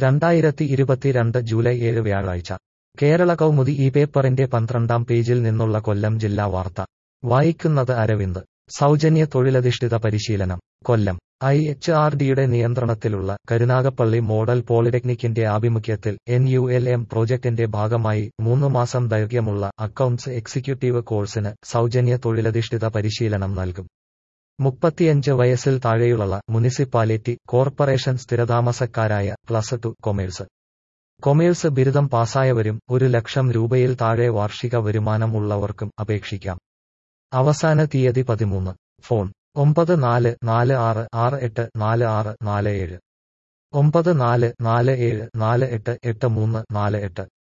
രണ്ടായിരത്തി ഇരുപത്തിരണ്ട് ജൂലൈ ഏഴ് വ്യാഴാഴ്ച കേരള കൗമുദി ഈ പേപ്പറിന്റെ പന്ത്രണ്ടാം പേജിൽ നിന്നുള്ള കൊല്ലം ജില്ലാ വാർത്ത വായിക്കുന്നത് അരവിന്ദ് സൗജന്യ തൊഴിലധിഷ്ഠിത പരിശീലനം കൊല്ലം ഐ എച്ച് ആർ ഡിയുടെ നിയന്ത്രണത്തിലുള്ള കരുനാഗപ്പള്ളി മോഡൽ പോളിടെക്നിക്കിന്റെ ആഭിമുഖ്യത്തിൽ എൻ യു എൽ എം പ്രോജക്ടിന്റെ ഭാഗമായി മൂന്ന് മാസം ദൈർഘ്യമുള്ള അക്കൗണ്ട്സ് എക്സിക്യൂട്ടീവ് കോഴ്സിന് സൗജന്യ തൊഴിലധിഷ്ഠിത പരിശീലനം നൽകും മുപ്പത്തിയഞ്ച് വയസ്സിൽ താഴെയുള്ള മുനിസിപ്പാലിറ്റി കോർപ്പറേഷൻ സ്ഥിരതാമസക്കാരായ പ്ലസ് ടു കൊമേഴ്സ് കൊമേഴ്സ് ബിരുദം പാസ്സായവരും ഒരു ലക്ഷം രൂപയിൽ താഴെ വാർഷിക വരുമാനം ഉള്ളവർക്കും അപേക്ഷിക്കാം അവസാന തീയതി പതിമൂന്ന് ഫോൺ ഒമ്പത് നാല് നാല് ആറ് ആറ് എട്ട് നാല് ആറ് നാല് ഏഴ് ഒമ്പത് നാല് നാല് ഏഴ് നാല് എട്ട് എട്ട് മൂന്ന് നാല് എട്ട്